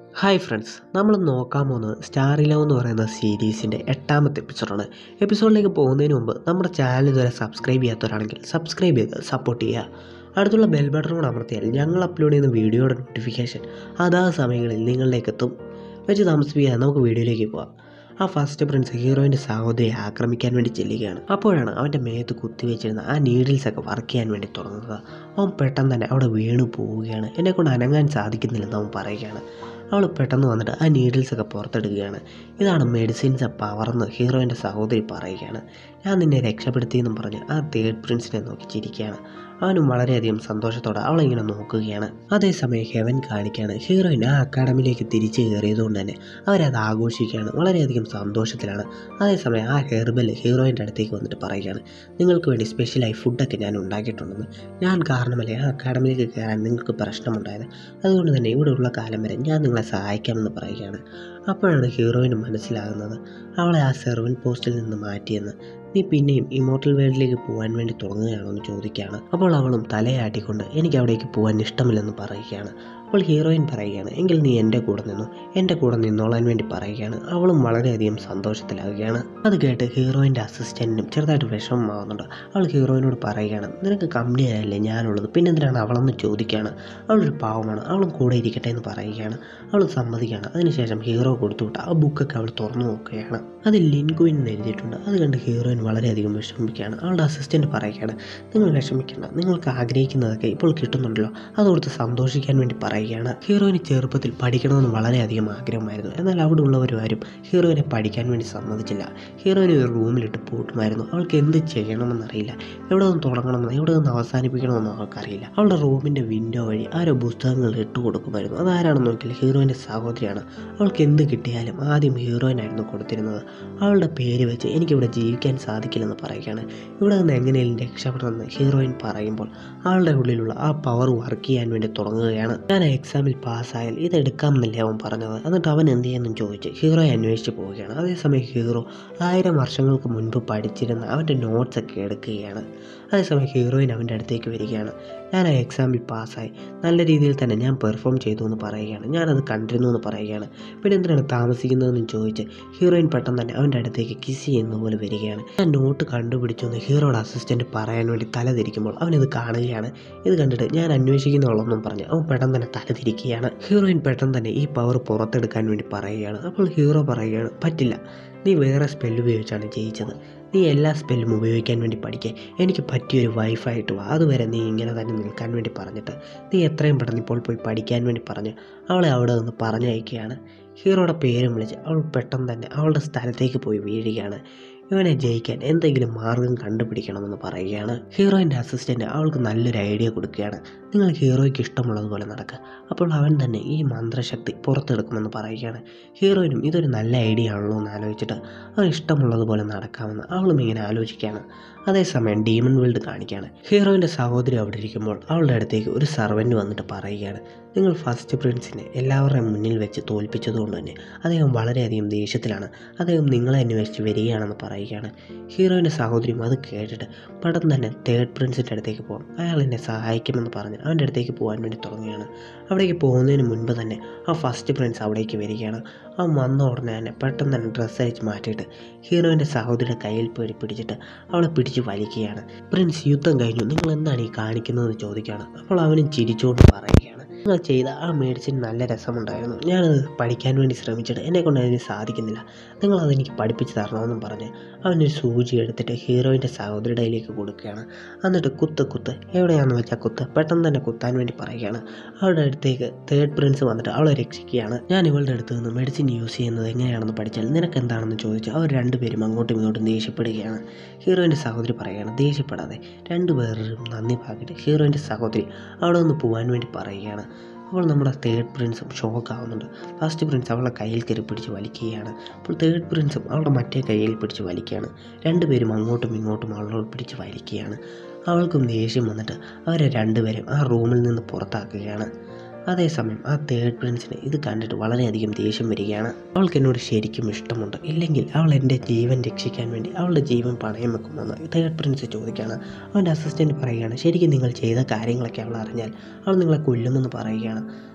hi friends നമ്മൾ നോക്കാൻ പോകുന്നത് സ്റ്റാർ ലവ് എന്ന് പറയുന്ന സീരീസിൻ്റെ എട്ടാമത്തെ എപ്പിസോഡാണ് എപ്പിസോഡിലേക്ക് പോകുന്നതിന് മുമ്പ് നമ്മുടെ ചാനൽ ഇതുവരെ സബ്സ്ക്രൈബ് ചെയ്യാത്തവരാണെങ്കിൽ സബ്സ്ക്രൈബ് ചെയ്ത് സപ്പോർട്ട് ചെയ്യുക അടുത്തുള്ള ബെൽ ബട്ടൺ കൂടെ അമർത്തിയാൽ ഞങ്ങൾ അപ്ലോഡ് ചെയ്യുന്ന വീഡിയോയുടെ നോട്ടിഫിക്കേഷൻ അതാ സമയങ്ങളിൽ നിങ്ങളിലേക്ക് എത്തും വെച്ച് താമസിപ്പിക്കാതെ നമുക്ക് വീഡിയോയിലേക്ക് പോവാം ആ ഫസ്റ്റ് പ്രിൻസ് ഹീറോയിൻ്റെ സഹോദരിയെ ആക്രമിക്കാൻ വേണ്ടി ചെല്ലുകയാണ് അപ്പോഴാണ് അവൻ്റെ മേത്ത് കുത്തിവെച്ചിരുന്ന ആ നീഡിൽസ് ഒക്കെ വർക്ക് ചെയ്യാൻ വേണ്ടി തുടങ്ങുന്നത് അവൻ പെട്ടെന്ന് തന്നെ അവിടെ വീണു പോവുകയാണ് എന്നെ കൊണ്ട് അനങ്ങാൻ സാധിക്കുന്നില്ലെന്ന് അവൻ പറയുകയാണ് അവൾ പെട്ടെന്ന് വന്നിട്ട് ആ നീഡിൽസ് ഒക്കെ പുറത്തെടുക്കുകയാണ് ഇതാണ് മെഡിസിൻസ് പവർന്ന് ഹീറോയിൻ്റെ സഹോദരി പറയുകയാണ് ഞാൻ നിന്നെ രക്ഷപ്പെടുത്തിയെന്നും പറഞ്ഞ് ആ തേർഡ് പ്രിൻസിനെ നോക്കി ചിരിക്കുകയാണ് അവനും വളരെയധികം സന്തോഷത്തോടെ അവളിങ്ങനെ നോക്കുകയാണ് അതേസമയം ഹെവൻ കാണിക്കുകയാണ് ഹീറോയിൻ ആ അക്കാഡമിയിലേക്ക് തിരിച്ചു കയറിയതുകൊണ്ട് തന്നെ അവരത് ആഘോഷിക്കുകയാണ് വളരെയധികം സന്തോഷത്തിലാണ് അതേസമയം ആ ഹെർബൽ ഹീറോയിൻ്റെ അടുത്തേക്ക് വന്നിട്ട് പറയുകയാണ് നിങ്ങൾക്ക് വേണ്ടി സ്പെഷ്യലായി ഫുഡൊക്കെ ഞാൻ ഉണ്ടാക്കിയിട്ടുണ്ടെന്ന് ഞാൻ കാരണമല്ലേ ആ അക്കാഡമിയിലേക്ക് കയറാൻ നിങ്ങൾക്ക് പ്രശ്നമുണ്ടായത് അതുകൊണ്ട് തന്നെ ഇവിടെ ഉള്ള കാലം വരെ ഞാൻ നിങ്ങളെ സഹായിക്കാമെന്ന് പറയുകയാണ് അപ്പോഴാണ് ഹീറോയിന് മനസ്സിലാകുന്നത് അവളെ ആ സെർവൻ പോസ്റ്റിൽ നിന്ന് മാറ്റിയെന്ന് നീ പിന്നെയും ഇമോർട്ടൽ വേൾഡിലേക്ക് പോകാൻ വേണ്ടി തുടങ്ങുകയാണോ എന്ന് ചോദിക്കുകയാണ് അപ്പോൾ അവളും തലയാട്ടിക്കൊണ്ട് എനിക്ക് അവിടേക്ക് പോകാൻ ഇഷ്ടമില്ലെന്ന് പറയുകയാണ് അപ്പോൾ ഹീറോയിൻ പറയുകയാണ് എങ്കിൽ നീ എൻ്റെ കൂടെ നിന്നു എൻ്റെ കൂടെ നിന്നോളാൻ വേണ്ടി പറയുകയാണ് അവളും വളരെയധികം സന്തോഷത്തിലാകുകയാണ് അത് കേട്ട് ഹീറോയിൻ്റെ അസിസ്റ്റൻറ്റിനും ചെറുതായിട്ട് വിഷമമാകുന്നുണ്ട് അവൾ ഹീറോയിനോട് പറയുകയാണ് നിനക്ക് കമ്പനിയല്ലേ ഞാനുള്ളത് പിന്നെ എന്തിനാണ് അവളെന്ന് ചോദിക്കുകയാണ് അവളൊരു പാവമാണ് അവളും കൂടെ ഇരിക്കട്ടെ എന്ന് പറയുകയാണ് അവൾ സമ്മതിക്കുകയാണ് അതിനുശേഷം ഹീറോ കൊടുത്തുവിട്ട ആ ബുക്കൊക്കെ അവൾ തുറന്നു നോക്കുകയാണ് അതിൽ ലിൻകുവിൻ എന്ന് എഴുതിയിട്ടുണ്ട് അത് കണ്ട് ഹീറോയിൻ വളരെയധികം വിഷമിക്കുകയാണ് അവളുടെ അസിസ്റ്റൻറ്റ് പറയുകയാണ് നിങ്ങൾ വിഷമിക്കേണ്ട നിങ്ങൾക്ക് ആഗ്രഹിക്കുന്നതൊക്കെ ഇപ്പോൾ കിട്ടുന്നുണ്ടല്ലോ അതോർത്ത് സന്തോഷിക്കാൻ വേണ്ടി പറയുകയാണ് ഹീറോയിന് ചെറുപ്പത്തിൽ പഠിക്കണമെന്ന് വളരെയധികം ആഗ്രഹമായിരുന്നു എന്നാൽ അവിടെ ഉള്ളവരും ഹീറോയിനെ പഠിക്കാൻ വേണ്ടി സമ്മതിച്ചില്ല ഹീറോയിനെ ഒരു റൂമിലിട്ട് പൂട്ടുമായിരുന്നു അവൾക്ക് എന്ത് ചെയ്യണമെന്നറിയില്ല എവിടെ നിന്ന് തുടങ്ങണമെന്ന് എവിടെ നിന്ന് അവസാനിപ്പിക്കണമെന്ന് അവൾക്കറിയില്ല അവളുടെ റൂമിൻ്റെ വിൻഡോ വഴി ആരോ പുസ്തകങ്ങൾ ഇട്ട് കൊടുക്കുമായിരുന്നു അതാരാണെന്ന് നോക്കിയാൽ ഹീറോയിൻ്റെ സഹോദരിയാണ് അവൾക്ക് എന്ത് കിട്ടിയാലും ആദ്യം ഹീറോയിനായിരുന്നു കൊടുത്തിരുന്നത് അവളുടെ പേര് വെച്ച് എനിക്കിവിടെ ജീവിക്കാൻ സാധിക്കില്ലെന്ന് പറയുകയാണ് ഇവിടെ നിന്ന് എങ്ങനെയും രക്ഷപ്പെടണമെന്ന് ഹീറോയിൻ പറയുമ്പോൾ അവളുടെ ഉള്ളിലുള്ള ആ പവർ വർക്ക് ചെയ്യാൻ വേണ്ടി തുടങ്ങുകയാണ് ഞാൻ ആ എക്സാമിൽ പാസ്സായാൽ ഇത് എടുക്കാമെന്നല്ലേ അവൻ പറഞ്ഞത് എന്നിട്ട് അവൻ എന്ത് ചെയ്യുമെന്നും ചോദിച്ച് ഹീറോയെ അന്വേഷിച്ച് പോവുകയാണ് അതേസമയം ഹീറോ ആയിരം വർഷങ്ങൾക്ക് മുൻപ് പഠിച്ചിരുന്ന അവൻ്റെ നോട്ട്സ് ഒക്കെ എടുക്കുകയാണ് അതേസമയം ഹീറോയിൻ അവൻ്റെ അടുത്തേക്ക് വരികയാണ് ഞാൻ ആ എക്സാമിൽ പാസ്സായി നല്ല രീതിയിൽ തന്നെ ഞാൻ പെർഫോം ചെയ്തു എന്ന് പറയുകയാണ് ഞാനത് കണ്ടിരുന്നു എന്ന് പറയുകയാണ് പിന്നെ എന്തിനാണ് താമസിക്കുന്നതെന്ന് ചോദിച്ച് ഹീറോയിൻ പെട്ടെന്ന് തന്നെ അവൻ്റെ അടുത്തേക്ക് കിസ് ചെയ്യുന്ന പോലെ വരികയാണ് ഞാൻ നോട്ട് കണ്ടുപിടിച്ചു എന്ന് ഹീറോയുടെ അസിസ്റ്റൻറ്റ് പറയാൻ വേണ്ടി തല തിരിക്കുമ്പോൾ അവനിത് കാണുകയാണ് ഇത് കണ്ടിട്ട് ഞാൻ അന്വേഷിക്കുന്നുള്ളെന്നും പറഞ്ഞ് അവൻ പെട്ടെന്ന് തന്നെ തല തിരിക്കുകയാണ് ഹീറോയിൻ പെട്ടെന്ന് തന്നെ ഈ പവർ പുറത്തെടുക്കാൻ വേണ്ടി പറയുകയാണ് അപ്പോൾ ഹീറോ പറയുകയാണ് പറ്റില്ല നീ വേറെ സ്പെല്ല് ഉപയോഗിച്ചാണ് ജയിച്ചത് നീ എല്ലാ സ്പെല്ലും ഉപയോഗിക്കാൻ വേണ്ടി പഠിക്കുക എനിക്ക് പറ്റിയൊരു വൈഫായിട്ട് വാ അതുവരെ നീ ഇങ്ങനെ തന്നെ നിൽക്കാൻ വേണ്ടി പറഞ്ഞിട്ട് നീ എത്രയും പെട്ടെന്ന് ഇപ്പോൾ പോയി പഠിക്കാൻ വേണ്ടി പറഞ്ഞ് അവളെ അവിടെ നിന്ന് പറഞ്ഞയക്കുകയാണ് ഹീറോയുടെ പേരും വിളിച്ച് അവൾ പെട്ടെന്ന് തന്നെ അവളുടെ സ്ഥലത്തേക്ക് പോയി വീഴുകയാണ് ഇവനെ ജയിക്കാൻ എന്തെങ്കിലും മാർഗം കണ്ടുപിടിക്കണമെന്ന് പറയുകയാണ് ഹീറോയിൻ്റെ അസിസ്റ്റൻ്റ് അവൾക്ക് നല്ലൊരു ഐഡിയ കൊടുക്കുകയാണ് നിങ്ങൾ ഹീറോയ്ക്ക് ഇഷ്ടമുള്ളതുപോലെ നടക്കുക അപ്പോൾ അവൻ തന്നെ ഈ മന്ത്രശക്തി പുറത്തെടുക്കുമെന്ന് പറയുകയാണ് ഹീറോയിനും ഇതൊരു നല്ല ഐഡിയ ആണല്ലോ എന്ന് ആലോചിച്ചിട്ട് അവൻ ഇഷ്ടമുള്ളതുപോലെ നടക്കാമെന്ന് അവളും ഇങ്ങനെ ആലോചിക്കുകയാണ് അതേസമയം ഡീമൺ വേൾഡ് കാണിക്കുകയാണ് ഹീറോയിൻ്റെ സഹോദരി അവിടെ ഇരിക്കുമ്പോൾ അവളുടെ അടുത്തേക്ക് ഒരു സർവൻറ്റ് വന്നിട്ട് പറയുകയാണ് നിങ്ങൾ ഫസ്റ്റ് പ്രിൻസിനെ എല്ലാവരുടെയും മുന്നിൽ വെച്ച് തോൽപ്പിച്ചതുകൊണ്ട് തന്നെ അദ്ദേഹം വളരെയധികം ദേഷ്യത്തിലാണ് അദ്ദേഹം നിങ്ങളെ അന്വേഷിച്ച് വരികയാണെന്ന് പറയുകയാണ് ഹീറോയിൻ്റെ സഹോദരിയും അത് കേട്ടിട്ട് പെട്ടെന്ന് തന്നെ തേർഡ് പ്രിൻസിൻ്റെ അടുത്തേക്ക് പോകും അയാൾ എന്നെ സഹായിക്കുമെന്ന് പറഞ്ഞ് അവൻ്റെ അടുത്തേക്ക് പോകാൻ വേണ്ടി തുടങ്ങുകയാണ് അവിടേക്ക് പോകുന്നതിന് മുൻപ് തന്നെ ആ ഫസ്റ്റ് പ്രിൻസ് അവിടേക്ക് വരികയാണ് അവൻ വന്ന ഉടനെ തന്നെ പെട്ടെന്ന് തന്നെ ഡ്രസ്സ് അയച്ച് മാറ്റിയിട്ട് ഹീറോയിൻ്റെ സഹോദരിയുടെ കയ്യിൽ പോയി പിടിച്ചിട്ട് അവളെ പിടിച്ച് വലിക്കുകയാണ് പ്രിൻസ് യുദ്ധം കഴിഞ്ഞു നിങ്ങൾ എന്താണ് ഈ കാണിക്കുന്നതെന്ന് ചോദിക്കുകയാണ് അപ്പോൾ അവനും ചിരിച്ചുകൊണ്ട് പറയുകയാണ് നിങ്ങൾ ചെയ്ത ആ മെഡിസിൻ നല്ല രസമുണ്ടായിരുന്നു ഞാനത് പഠിക്കാൻ വേണ്ടി ശ്രമിച്ചിട്ട് എന്നെ കൊണ്ട് അതിന് സാധിക്കുന്നില്ല നിങ്ങളത് എനിക്ക് പഠിപ്പിച്ച് തരണമെന്നും പറഞ്ഞ് അവനൊരു സൂചി എടുത്തിട്ട് ഹീറോയിൻ്റെ സഹോദരിയുടെ കയ്യിലേക്ക് കൊടുക്കുകയാണ് എന്നിട്ട് കുത്ത് കുത്ത് എവിടെയാണെന്ന് വെച്ചാൽ കുത്ത് പെട്ടെന്ന് തന്നെ കുത്താൻ വേണ്ടി പറയുകയാണ് അവളുടെ അടുത്തേക്ക് തേർഡ് പ്രിൻസ് വന്നിട്ട് അവളെ രക്ഷിക്കുകയാണ് ഞാൻ ഇവളുടെ അടുത്ത് നിന്ന് മെഡിസിൻ യൂസ് ചെയ്യുന്നത് എങ്ങനെയാണെന്ന് പഠിച്ചാൽ നിനക്ക് എന്താണെന്ന് ചോദിച്ചു അവർ രണ്ടുപേരും അങ്ങോട്ടും ഇങ്ങോട്ടും ദേഷ്യപ്പെടുകയാണ് ഹീറോയിൻ്റെ സഹോദരി പറയുകയാണ് ദേഷ്യപ്പെടാതെ രണ്ടുപേരും നന്ദി പാകിട്ട് ഹീറോയിൻ്റെ സഹോദരി അവിടെ നിന്ന് പോകാൻ വേണ്ടി പറയുകയാണ് അപ്പോൾ നമ്മുടെ തേർഡ് പ്രിൻസും ഷോക്ക് ആവുന്നുണ്ട് ഫസ്റ്റ് പ്രിൻസ് അവളെ കയ്യിൽ കയറി പിടിച്ച് വലിക്കുകയാണ് അപ്പോൾ തേർഡ് പ്രിൻസും അവളുടെ മറ്റേ കയ്യിൽ പിടിച്ച് വലിക്കുകയാണ് രണ്ടുപേരും അങ്ങോട്ടും ഇങ്ങോട്ടും അവളോട് പിടിച്ച് വലിക്കുകയാണ് അവൾക്കും ദേഷ്യം വന്നിട്ട് അവരെ രണ്ടുപേരും ആ റൂമിൽ നിന്ന് പുറത്താക്കുകയാണ് അതേസമയം ആ തേർഡ് പ്രിൻസിന് ഇത് കണ്ടിട്ട് വളരെയധികം ദേഷ്യം വരികയാണ് അവൾക്ക് എന്നോട് ശരിക്കും ഇഷ്ടമുണ്ട് ഇല്ലെങ്കിൽ അവൾ എൻ്റെ ജീവൻ രക്ഷിക്കാൻ വേണ്ടി അവളുടെ ജീവൻ പണയം വെക്കുമെന്ന് തേർഡ് പ്രിൻസ് ചോദിക്കുകയാണ് അവൻ്റെ അസിസ്റ്റൻറ്റ് പറയുകയാണ് ശരിക്കും നിങ്ങൾ ചെയ്ത കാര്യങ്ങളൊക്കെ അവൾ അറിഞ്ഞാൽ അവൾ നിങ്ങളെ കൊല്ലുമെന്ന് പറയുകയാണ്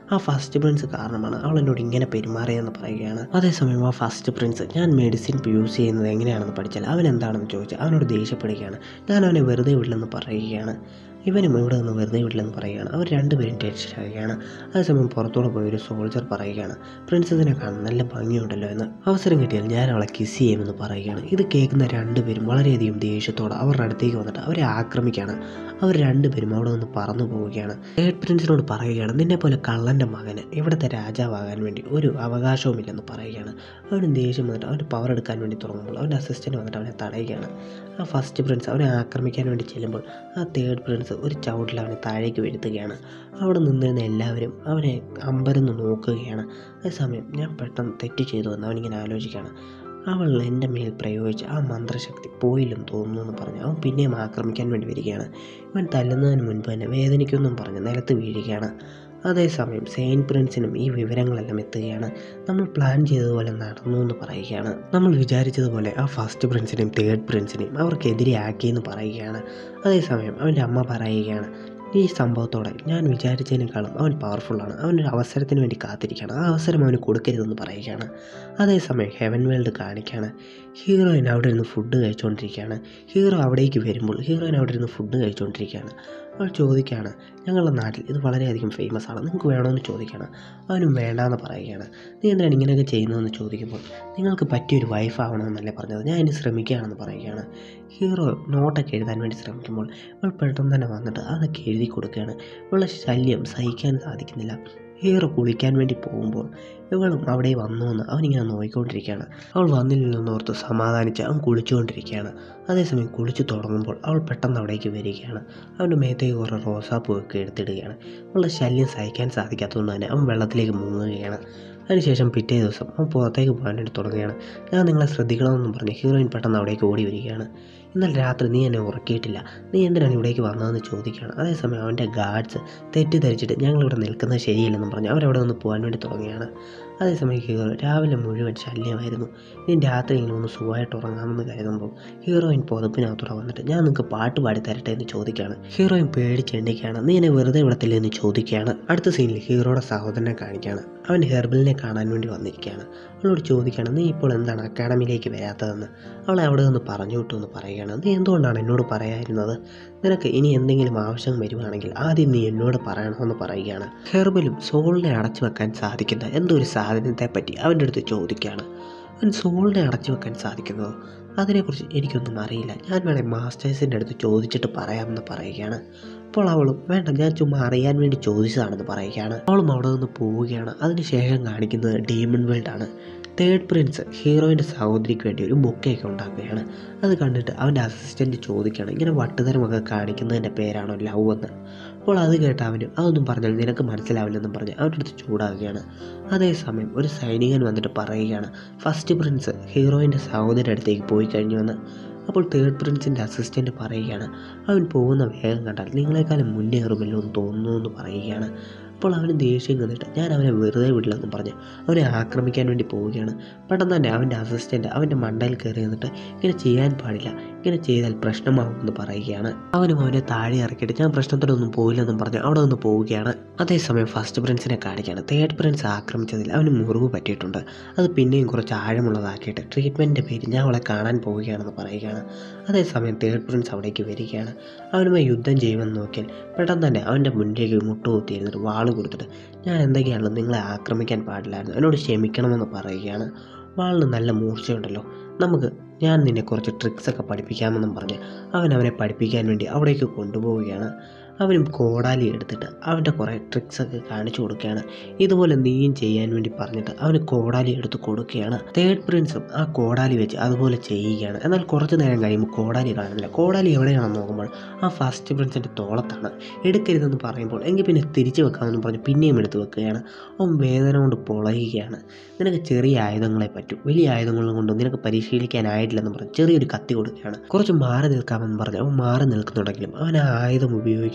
ആ ഫസ്റ്റ് പ്രിൻസ് കാരണമാണ് അവൾ എന്നോട് ഇങ്ങനെ പെരുമാറിയെന്ന് പറയുകയാണ് അതേസമയം ആ ഫസ്റ്റ് പ്രിൻസ് ഞാൻ മെഡിസിൻ യൂസ് ചെയ്യുന്നത് എങ്ങനെയാണെന്ന് പഠിച്ചാൽ അവൻ എന്താണെന്ന് ചോദിച്ചാൽ അവനോട് ദേഷ്യപ്പെടുകയാണ് ഞാൻ അവനെ വെറുതെ വിടില്ലെന്ന് പറയുകയാണ് ഇവനും ഇവിടെ നിന്ന് വെറുതെ വിടില്ലെന്ന് പറയുകയാണ് അവർ രണ്ടുപേരും ടെൻഷനാകുകയാണ് അതേസമയം പുറത്തോടെ പോയി ഒരു സോൾജർ പറയുകയാണ് പ്രിൻസസിനെ കാണാൻ നല്ല ഭംഗിയുണ്ടല്ലോ എന്ന് അവസരം കിട്ടിയാൽ ഞാൻ അവളെ കിസ് ചെയ്യുമെന്ന് പറയുകയാണ് ഇത് കേൾക്കുന്ന രണ്ടുപേരും വളരെയധികം ദേഷ്യത്തോടെ അവരുടെ അടുത്തേക്ക് വന്നിട്ട് അവരെ ആക്രമിക്കുകയാണ് അവർ രണ്ടുപേരും അവിടെ നിന്ന് പറന്നു പോവുകയാണ് തേർഡ് പ്രിൻസിനോട് പറയുകയാണ് നിന്നെ പോലെ കള്ളൻ്റെ മകന് ഇവിടുത്തെ രാജാവാകാൻ വേണ്ടി ഒരു അവകാശവുമില്ലെന്ന് പറയുകയാണ് അവന് ദേഷ്യം വന്നിട്ട് അവന് പവർ എടുക്കാൻ വേണ്ടി തുടങ്ങുമ്പോൾ അവൻ്റെ അസിസ്റ്റൻറ്റ് വന്നിട്ട് അവനെ തടയുകയാണ് ആ ഫസ്റ്റ് പ്രിൻസ് അവനെ ആക്രമിക്കാൻ വേണ്ടി ചെല്ലുമ്പോൾ ആ തേർഡ് പ്രിൻസ് ഒരു ചവിട്ടിൽ അവനെ താഴേക്ക് വീഴ്ത്തുകയാണ് അവിടെ നിന്നിരുന്ന എല്ലാവരും അവനെ അമ്പരന്ന് നോക്കുകയാണ് അതേസമയം ഞാൻ പെട്ടെന്ന് തെറ്റ് ചെയ്തു എന്ന് അവനിങ്ങനെ ആലോചിക്കുകയാണ് അവൾ എൻ്റെ മേൽ പ്രയോഗിച്ച ആ മന്ത്രശക്തി പോയില്ലെന്ന് തോന്നുന്നു എന്ന് പറഞ്ഞ് അവൻ പിന്നെയും ആക്രമിക്കാൻ വേണ്ടി വരികയാണ് ഇവൻ തല്ലുന്നതിന് മുൻപ് തന്നെ വേദനിക്കുമെന്നും പറഞ്ഞ് നിലത്ത് വീഴുകയാണ് അതേസമയം സെയിൻ പ്രിൻസിനും ഈ വിവരങ്ങളെല്ലാം എത്തുകയാണ് നമ്മൾ പ്ലാൻ ചെയ്തതുപോലെ നടന്നു എന്ന് പറയുകയാണ് നമ്മൾ വിചാരിച്ചതുപോലെ ആ ഫസ്റ്റ് പ്രിൻസിനെയും തേർഡ് പ്രിൻസിനെയും അവർക്കെതിരെ ആക്കിയെന്ന് പറയുകയാണ് അതേസമയം അവൻ്റെ അമ്മ പറയുകയാണ് ഈ സംഭവത്തോടെ ഞാൻ വിചാരിച്ചതിനേക്കാളും അവൻ പവർഫുള്ളാണ് അവനൊരു അവസരത്തിന് വേണ്ടി കാത്തിരിക്കുകയാണ് ആ അവസരം അവന് കൊടുക്കരുതെന്ന് പറയുകയാണ് അതേസമയം ഹെവൻ വേൾഡ് കാണിക്കുകയാണ് ഹീറോയിൻ അവിടെ ഇരുന്ന് ഫുഡ് കഴിച്ചുകൊണ്ടിരിക്കുകയാണ് ഹീറോ അവിടേക്ക് വരുമ്പോൾ ഹീറോയിൻ അവിടെ ഇരുന്ന് ഫുഡ് കഴിച്ചുകൊണ്ടിരിക്കുകയാണ് അവൾ ചോദിക്കുകയാണ് ഞങ്ങളുടെ നാട്ടിൽ ഇത് വളരെയധികം ഫേമസ് ആണ് നിങ്ങൾക്ക് വേണമെന്ന് ചോദിക്കുകയാണ് അവനും വേണ്ടാന്ന് പറയുകയാണ് നീ എന്തിനാണ് ഇങ്ങനെയൊക്കെ ചെയ്യുന്നതെന്ന് ചോദിക്കുമ്പോൾ നിങ്ങൾക്ക് പറ്റിയൊരു വൈഫ് ആവണമെന്നല്ലേ പറഞ്ഞത് ഞാൻ ഇനി ശ്രമിക്കുകയാണെന്ന് പറയുകയാണ് ഹീറോ നോട്ടൊക്കെ എഴുതാൻ വേണ്ടി ശ്രമിക്കുമ്പോൾ അവൾ പെട്ടെന്ന് തന്നെ വന്നിട്ട് അതൊക്കെ എഴുതി കൊടുക്കുകയാണ് ഇവളുടെ ശല്യം സഹിക്കാൻ സാധിക്കുന്നില്ല ഹീറോ കുളിക്കാൻ വേണ്ടി പോകുമ്പോൾ ഇവളും അവിടെ വന്നു എന്ന് അവനിങ്ങനെ നോക്കിക്കൊണ്ടിരിക്കുകയാണ് അവൾ വന്നില്ലെന്ന് ഓർത്ത് സമാധാനിച്ച് അവൻ കുളിച്ചുകൊണ്ടിരിക്കുകയാണ് അതേസമയം കുളിച്ചു തുടങ്ങുമ്പോൾ അവൾ പെട്ടെന്ന് അവിടേക്ക് വരികയാണ് അവൻ്റെ മേത്തേക്ക് കുറേ റോസാപ്പൂവൊക്കെ എടുത്തിടുകയാണ് അവളുടെ ശല്യം സഹിക്കാൻ സാധിക്കാത്തതുകൊണ്ട് തന്നെ അവൻ വെള്ളത്തിലേക്ക് മുങ്ങുകയാണ് അതിനുശേഷം പിറ്റേ ദിവസം അവൻ പുറത്തേക്ക് പോകാൻ വേണ്ടി തുടങ്ങുകയാണ് ഞാൻ നിങ്ങളെ ശ്രദ്ധിക്കണമെന്നും പറഞ്ഞ് ഹീറോയിൻ പെട്ടെന്ന് അവിടേക്ക് ഓടി വരികയാണ് ഇന്നലെ രാത്രി നീ എന്നെ ഉറക്കിയിട്ടില്ല നീ എന്തിനാണ് ഇവിടേക്ക് വന്നതെന്ന് ചോദിക്കുകയാണ് അതേസമയം അവൻ്റെ ഗാർഡ്സ് തെറ്റിദ്ധരിച്ചിട്ട് ഞങ്ങളിവിടെ നിൽക്കുന്നത് ശരിയല്ലെന്നും പറഞ്ഞ് അവരവിടെ നിന്ന് പോകാൻ വേണ്ടി തുടങ്ങുകയാണ് അതേസമയം ഹീറോ രാവിലെ മുഴുവൻ ശല്യമായിരുന്നു ഇനി രാത്രി ഇങ്ങനെ ഒന്ന് സുഖമായിട്ട് ഉറങ്ങാമെന്ന് കരുതുമ്പോൾ ഹീറോയിൻ പുതപ്പിനകത്തൂടെ വന്നിട്ട് ഞാൻ നിങ്ങൾക്ക് പാട്ട് പാടി തരട്ടെ എന്ന് ചോദിക്കുകയാണ് ഹീറോയിൻ പേടിച്ചെണ്ടിക്കുകയാണ് നീ എന്നെ വെറുതെ വിടത്തില്ല എന്ന് ചോദിക്കുകയാണ് അടുത്ത സീനിൽ ഹീറോയുടെ സഹോദരനെ കാണിക്കുകയാണ് അവൻ ഹെർബലിനെ കാണാൻ വേണ്ടി വന്നിരിക്കുകയാണ് അവളോട് ചോദിക്കുകയാണ് നീ ഇപ്പോൾ എന്താണ് അക്കാഡമിയിലേക്ക് വരാത്തതെന്ന് അവളെ അവിടെ നിന്ന് പറഞ്ഞു വിട്ടു എന്ന് പറയുകയാണ് നീ എന്തുകൊണ്ടാണ് എന്നോട് പറയാതിരുന്നത് നിനക്ക് ഇനി എന്തെങ്കിലും ആവശ്യം വരുവാണെങ്കിൽ ആദ്യം നീ എന്നോട് പറയണമെന്ന് പറയുകയാണ് ഹെർബലും സോളിനെ അടച്ചു വെക്കാൻ സാധിക്കുന്ന എന്തോ ഒരു സാധനത്തെ പറ്റി അവൻ്റെ അടുത്ത് ചോദിക്കുകയാണ് അവൻ സോളിനെ അടച്ചു വെക്കാൻ സാധിക്കുന്നതോ അതിനെക്കുറിച്ച് എനിക്കൊന്നും അറിയില്ല ഞാൻ വേണേൽ മാസ്റ്റേഴ്സിൻ്റെ അടുത്ത് ചോദിച്ചിട്ട് പറയാമെന്ന് പറയുകയാണ് അപ്പോൾ അവളും വേണ്ട ഞാൻ ചുമ്മാ അറിയാൻ വേണ്ടി ചോദിച്ചതാണെന്ന് പറയുകയാണ് അവളും അവിടെ നിന്ന് പോവുകയാണ് അതിനുശേഷം കാണിക്കുന്നത് ഡീമൺ വേൾഡ് ആണ് തേർഡ് പ്രിൻസ് ഹീറോയിൻ്റെ സഹോദരിക്ക് വേണ്ടി ഒരു ബൊക്കെയൊക്കെ ഉണ്ടാക്കുകയാണ് അത് കണ്ടിട്ട് അവൻ്റെ അസിസ്റ്റൻറ്റ് ചോദിക്കുകയാണ് ഇങ്ങനെ വട്ടുതരമൊക്കെ കാണിക്കുന്നതിൻ്റെ പേരാണോ ലവ് എന്ന് അപ്പോൾ അത് കേട്ട് അവനും അതൊന്നും പറഞ്ഞാൽ നിനക്ക് മനസ്സിലാവില്ലെന്നും പറഞ്ഞ് അവൻ്റെ അടുത്ത് ചൂടാകുകയാണ് അതേസമയം ഒരു സൈനികൻ വന്നിട്ട് പറയുകയാണ് ഫസ്റ്റ് പ്രിൻസ് ഹീറോയിൻ്റെ സഹോദരി അടുത്തേക്ക് പോയി കഴിഞ്ഞുവെന്ന് അപ്പോൾ തേർഡ് പ്രിൻസിൻ്റെ അസിസ്റ്റൻറ്റ് പറയുകയാണ് അവൻ പോകുന്ന വേഗം കണ്ടാൽ നിങ്ങളെക്കാളും മുന്നേറുമല്ലോ എന്ന് തോന്നുന്നു എന്ന് പറയുകയാണ് അപ്പോൾ അവന് ദേഷ്യം കണ്ടിട്ട് ഞാൻ അവനെ വെറുതെ വിടില്ലെന്നും പറഞ്ഞ് അവനെ ആക്രമിക്കാൻ വേണ്ടി പോവുകയാണ് പെട്ടെന്ന് തന്നെ അവൻ്റെ അസിസ്റ്റൻ്റ് അവൻ്റെ മണ്ടയിൽ കയറി നിന്നിട്ട് ഇങ്ങനെ ചെയ്യാൻ പാടില്ല ഇങ്ങനെ ചെയ്താൽ പ്രശ്നമാകുമെന്ന് പറയുകയാണ് അവനും അവനെ താഴെ ഇറക്കിയിട്ട് ഞാൻ പ്രശ്നത്തിനൊന്നും പോയില്ലെന്നും പറഞ്ഞ് അവിടെ നിന്ന് പോവുകയാണ് അതേസമയം ഫസ്റ്റ് പ്രിൻസിനെ കാണിക്കുകയാണ് തേർഡ് പ്രിൻസ് ആക്രമിച്ചതിൽ അവന് മുറിവ് പറ്റിയിട്ടുണ്ട് അത് പിന്നെയും കുറച്ച് ആഴമുള്ളതാക്കിയിട്ട് ട്രീറ്റ്മെൻറ്റിൻ്റെ പേരിൽ ഞാൻ അവളെ കാണാൻ പോവുകയാണെന്ന് പറയുകയാണ് അതേസമയം തേർഡ് പ്രിൻസ് അവിടേക്ക് വരികയാണ് അവനുമായി യുദ്ധം ചെയ്യുമെന്ന് നോക്കിയാൽ പെട്ടെന്ന് തന്നെ അവൻ്റെ മുന്നിലേക്ക് മുട്ടുകുത്തിയിരുന്നിട്ട് വാള് കൊടുത്തിട്ട് ഞാൻ എന്തൊക്കെയാണല്ലോ നിങ്ങളെ ആക്രമിക്കാൻ പാടില്ലായിരുന്നു എന്നോട് ക്ഷമിക്കണമെന്ന് പറയുകയാണ് വാളിന് നല്ല മൂർച്ചയുണ്ടല്ലോ നമുക്ക് ഞാൻ നിന്നെ കുറച്ച് ട്രിക്സൊക്കെ പഠിപ്പിക്കാമെന്നും പറഞ്ഞ് അവൻ അവനെ പഠിപ്പിക്കാൻ വേണ്ടി അവിടേക്ക് കൊണ്ടുപോവുകയാണ് അവനും കോടാലി എടുത്തിട്ട് അവൻ്റെ കുറേ ട്രിക്സൊക്കെ കാണിച്ചു കൊടുക്കുകയാണ് ഇതുപോലെ നീയും ചെയ്യാൻ വേണ്ടി പറഞ്ഞിട്ട് അവന് കോടാലി എടുത്ത് കൊടുക്കുകയാണ് തേർഡ് പ്രിൻസും ആ കോടാലി വെച്ച് അതുപോലെ ചെയ്യുകയാണ് എന്നാൽ കുറച്ച് നേരം കഴിയുമ്പോൾ കോടാലി കാണുന്നില്ല കോടാലി എവിടെയാണെന്ന് നോക്കുമ്പോൾ ആ ഫസ്റ്റ് പ്രിൻസിൻ്റെ തോളത്താണ് എടുക്കരുതെന്ന് പറയുമ്പോൾ എങ്കിൽ പിന്നെ തിരിച്ചു വെക്കാമെന്ന് പറഞ്ഞ് പിന്നെയും എടുത്ത് വെക്കുകയാണ് അവൻ വേദന കൊണ്ട് പൊളയുകയാണ് നിനക്ക് ചെറിയ ആയുധങ്ങളെ പറ്റൂ വലിയ ആയുധങ്ങൾ കൊണ്ട് നിനക്ക് പരിശീലിക്കാനായിട്ടില്ലെന്ന് പറഞ്ഞ് ചെറിയൊരു കത്തി കൊടുക്കുകയാണ് കുറച്ച് മാറി നിൽക്കാമെന്ന് പറഞ്ഞ് അവൻ മാറി നിൽക്കുന്നുണ്ടെങ്കിലും അവൻ ആ ആയുധം ഉപയോഗിക്കുമ്പോൾ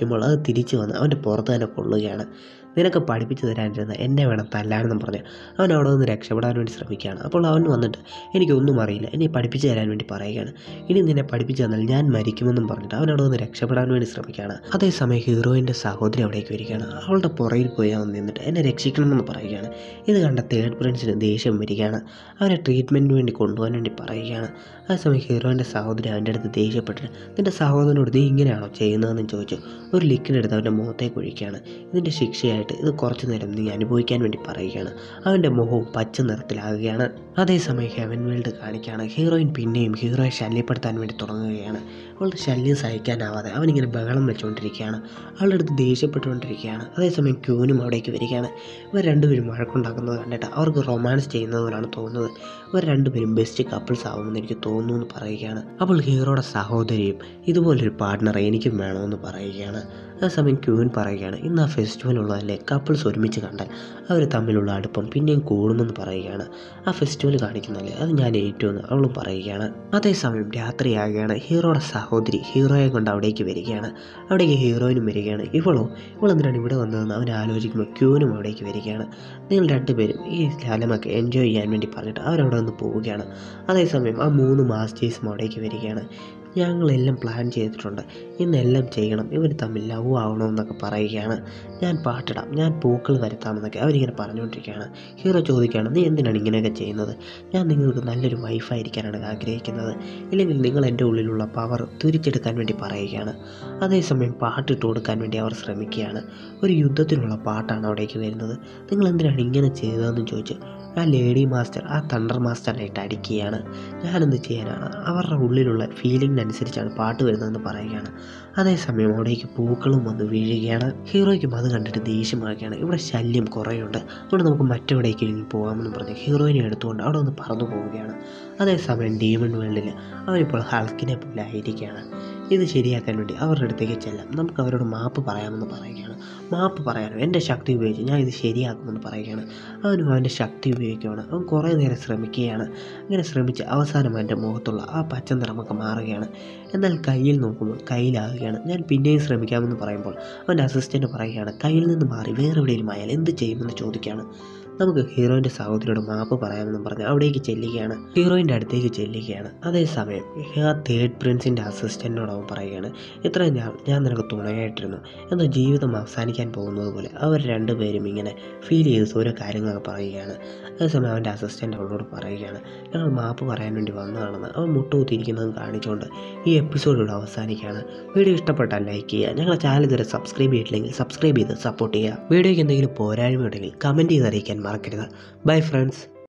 ചെയ്യുമ്പോൾ അത് തിരിച്ചു വന്ന് അവൻ്റെ പുറത്ത് തന്നെ കൊള്ളുകയാണ് നിനക്ക് പഠിപ്പിച്ചു തരാനിരുന്ന എന്നെ വേണം തല്ലാനെന്നും പറഞ്ഞ് അവൻ അവിടെ നിന്ന് രക്ഷപ്പെടാൻ വേണ്ടി ശ്രമിക്കുകയാണ് അപ്പോൾ അവൻ വന്നിട്ട് എനിക്കൊന്നും അറിയില്ല എന്നെ പഠിപ്പിച്ചു തരാൻ വേണ്ടി പറയുകയാണ് ഇനി നിന്നെ പഠിപ്പിച്ചു തന്നാൽ ഞാൻ മരിക്കുമെന്നും പറഞ്ഞിട്ട് അവൻ അവിടെ നിന്ന് രക്ഷപ്പെടാൻ വേണ്ടി ശ്രമിക്കുകയാണ് അതേസമയം ഹീറോയിൻ്റെ സഹോദരി അവിടേക്ക് വരികയാണ് അവളുടെ പുറയിൽ പോയി അവൻ നിന്നിട്ട് എന്നെ രക്ഷിക്കണമെന്ന് പറയുകയാണ് ഇത് കണ്ട തേർഡ് പ്രിൻസിന് ദേഷ്യം വരികയാണ് അവനെ ട്രീറ്റ്മെൻറ്റിന് വേണ്ടി കൊണ്ടുപോകാൻ വേണ്ടി പറയുകയാണ് ആ സമയം ഹീറോയിൻ്റെ സഹോദരി അവൻ്റെ അടുത്ത് ദേഷ്യപ്പെട്ടിട്ട് നിൻ്റെ സഹോദരനോട് നീ ഇങ്ങനെയാണോ ചെയ്യുന്നതെന്ന് ചോദിച്ചു ഒരു ലിക്കിനെടുത്ത് അവൻ്റെ മുഖത്തേക്ക് ഒഴിക്കുകയാണ് ഇതിൻ്റെ ശിക്ഷയായിട്ട് ഇത് കുറച്ചു നേരം നീ അനുഭവിക്കാൻ വേണ്ടി പറയുകയാണ് അവൻ്റെ മുഖവും പച്ച നിറത്തിലാകുകയാണ് അതേസമയം ഹെവൻ വേൾഡ് കാണിക്കുകയാണ് ഹീറോയിൻ പിന്നെയും ഹീറോയെ ശല്യപ്പെടുത്താൻ വേണ്ടി തുടങ്ങുകയാണ് അവളുടെ ശല്യം സഹിക്കാനാവാതെ അവനിങ്ങനെ ബഹളം വെച്ചുകൊണ്ടിരിക്കുകയാണ് അവളുടെ അടുത്ത് ദേഷ്യപ്പെട്ടുകൊണ്ടിരിക്കുകയാണ് അതേസമയം ക്യൂനും അവിടേക്ക് വരികയാണ് ഇവർ രണ്ടുപേരും വഴക്കുണ്ടാക്കുന്നത് കണ്ടിട്ട് അവർക്ക് റൊമാൻസ് ചെയ്യുന്നത് പോലാണ് തോന്നുന്നത് ഇവർ രണ്ടുപേരും ബെസ്റ്റ് കപ്പിൾസ് ആവുമെന്ന് എനിക്ക് തോന്നുന്നു എന്ന് പറയുകയാണ് അപ്പോൾ ഹീറോയുടെ സഹോദരിയും ഇതുപോലൊരു പാർട്ട്ണറെ എനിക്കും വേണമെന്ന് പറയുകയാണ് ആ സമയം ക്യൂൻ പറയുകയാണ് ഇന്ന് ആ ഫെസ്റ്റിവൽ ഉള്ളതല്ലേ കപ്പിൾസ് ഒരുമിച്ച് കണ്ടാൽ അവർ തമ്മിലുള്ള അടുപ്പം പിന്നെയും കൂടുമെന്ന് പറയുകയാണ് ആ ഫെസ്റ്റിവൽ കാണിക്കുന്നതല്ലേ അത് ഞാൻ ഏറ്റുമെന്ന് അവളും പറയുകയാണ് അതേസമയം രാത്രിയാകുകയാണ് ഹീറോയുടെ സഹോദരി ഹീറോയെ കൊണ്ട് അവിടേക്ക് വരികയാണ് അവിടേക്ക് ഹീറോയിനും വരികയാണ് ഇവളോ ഇവളെന്തിനാണ് ഇവിടെ വന്നതെന്ന് അവൻ ആലോചിക്കുമ്പോൾ ക്യൂനും അവിടേക്ക് വരികയാണ് നിങ്ങൾ രണ്ടുപേരും ഈ സ്ഥലമൊക്കെ എൻജോയ് ചെയ്യാൻ വേണ്ടി പറഞ്ഞിട്ട് അവരവിടെ നിന്ന് പോവുകയാണ് അതേസമയം ആ മൂന്ന് മാസ്റ്റേഴ്സും അവിടേക്ക് വരികയാണ് ഞങ്ങളെല്ലാം പ്ലാൻ ചെയ്തിട്ടുണ്ട് ഇന്നെല്ലാം ചെയ്യണം ഇവർ തമ്മിൽ ലവ് ആവണമെന്നൊക്കെ പറയുകയാണ് ഞാൻ പാട്ടിടാം ഞാൻ പൂക്കൾ വരുത്താമെന്നൊക്കെ അവരിങ്ങനെ പറഞ്ഞുകൊണ്ടിരിക്കുകയാണ് ഹീറോ ചോദിക്കുകയാണ് നീ എന്തിനാണ് ഇങ്ങനെയൊക്കെ ചെയ്യുന്നത് ഞാൻ നിങ്ങൾക്ക് നല്ലൊരു വൈഫായിരിക്കാനാണ് ആഗ്രഹിക്കുന്നത് ഇല്ലെങ്കിൽ നിങ്ങൾ എൻ്റെ ഉള്ളിലുള്ള പവർ തിരിച്ചെടുക്കാൻ വേണ്ടി പറയുകയാണ് അതേസമയം പാട്ടിട്ട് കൊടുക്കാൻ വേണ്ടി അവർ ശ്രമിക്കുകയാണ് ഒരു യുദ്ധത്തിനുള്ള പാട്ടാണ് അവിടേക്ക് വരുന്നത് നിങ്ങൾ എന്തിനാണ് ഇങ്ങനെ ചെയ്തതെന്ന് ചോദിച്ചു ആ ലേഡി മാസ്റ്റർ ആ തണ്ടർ മാസ്റ്ററായിട്ട് അടിക്കുകയാണ് ഞാനെന്ത് ചെയ്യാനാണ് അവരുടെ ഉള്ളിലുള്ള ഫീലിംഗിനനുസരിച്ചാണ് പാട്ട് വരുന്നതെന്ന് പറയുകയാണ് അതേസമയം അവിടേക്ക് പൂക്കളും വന്ന് വീഴുകയാണ് ഹീറോയ്ക്കും അത് കണ്ടിട്ട് ദേഷ്യമാക്കുകയാണ് ഇവിടെ ശല്യം കുറേയുണ്ട് അതുകൊണ്ട് നമുക്ക് മറ്റെവിടേക്കെങ്കിലും പോകാമെന്ന് പറഞ്ഞ് ഹീറോയിനെ എടുത്തുകൊണ്ട് അവിടെ ഒന്ന് പറന്നു പോവുകയാണ് അതേസമയം ഡീമൺ വേൾഡിൽ അവനിപ്പോൾ ഹൾക്കിനെ പോലെ ആയിരിക്കുകയാണ് ഇത് ശരിയാക്കാൻ വേണ്ടി അവരുടെ അടുത്തേക്ക് ചെല്ലാം നമുക്ക് അവരോട് മാപ്പ് പറയാമെന്ന് പറയുകയാണ് മാപ്പ് പറയാനോ എൻ്റെ ശക്തി ഉപയോഗിച്ച് ഞാൻ ഇത് ശരിയാക്കുമെന്ന് പറയുകയാണ് അവനും അവൻ്റെ ശക്തി ഉപയോഗിക്കുകയാണ് അവൻ കുറേ നേരം ശ്രമിക്കുകയാണ് അങ്ങനെ ശ്രമിച്ച് അവസാനം അവൻ്റെ മുഖത്തുള്ള ആ പച്ച നിറമൊക്കെ മാറുകയാണ് എന്നാൽ കയ്യിൽ നോക്കുമ്പോൾ കയ്യിലാകുകയാണ് ഞാൻ പിന്നെയും ശ്രമിക്കാമെന്ന് പറയുമ്പോൾ അവൻ്റെ അസിസ്റ്റൻ്റ് പറയുകയാണ് കയ്യിൽ നിന്ന് മാറി വേറെ എവിടെയെങ്കിലും ആയാൽ എന്ത് ചെയ്യുമെന്ന് ചോദിക്കുകയാണ് നമുക്ക് ഹീറോയിൻ്റെ സഹോദരിയോട് മാപ്പ് പറയാമെന്നും പറഞ്ഞ് അവിടേക്ക് ചെല്ലുകയാണ് ഹീറോയിൻ്റെ അടുത്തേക്ക് ചെല്ലുകയാണ് അതേസമയം ആ തേർഡ് പ്രിൻസിൻ്റെ അസിസ്റ്റൻറ്റിനോട് അവൻ പറയുകയാണ് ഇത്രയും ഞാൻ ഞാൻ നിനക്ക് തുണയായിട്ടിരുന്നു എന്നാൽ ജീവിതം അവസാനിക്കാൻ പോകുന്നത് പോലെ അവർ രണ്ടുപേരും ഇങ്ങനെ ഫീൽ ചെയ്ത് ഓരോ കാര്യങ്ങളൊക്കെ പറയുകയാണ് അതേസമയം അവൻ്റെ അസിസ്റ്റൻ്റ് അവളോട് പറയുകയാണ് ഞങ്ങൾ മാപ്പ് പറയാൻ വേണ്ടി വന്നതാണെന്ന് അവൻ മുട്ടുകുത്തിയിരിക്കുന്നതും കാണിച്ചുകൊണ്ട് ഈ എപ്പിസോഡിലൂടെ അവസാനിക്കുകയാണ് വീഡിയോ ഇഷ്ടപ്പെട്ടാൽ ലൈക്ക് ചെയ്യുക ഞങ്ങളുടെ ചാനൽ ഇതുവരെ സബ്സ്ക്രൈബ് ചെയ്തിട്ടില്ലെങ്കിൽ സബ്സ്ക്രൈബ് ചെയ്ത് സപ്പോർട്ട് ചെയ്യുക വീഡിയോയ്ക്ക് എന്തെങ്കിലും പോരായ്മ ഉണ്ടെങ്കിൽ കമൻറ്റ് ചെയ്ത് അറിയിക്കാൻ മറക്കരുത് ബൈ ഫ്രണ്ട്സ്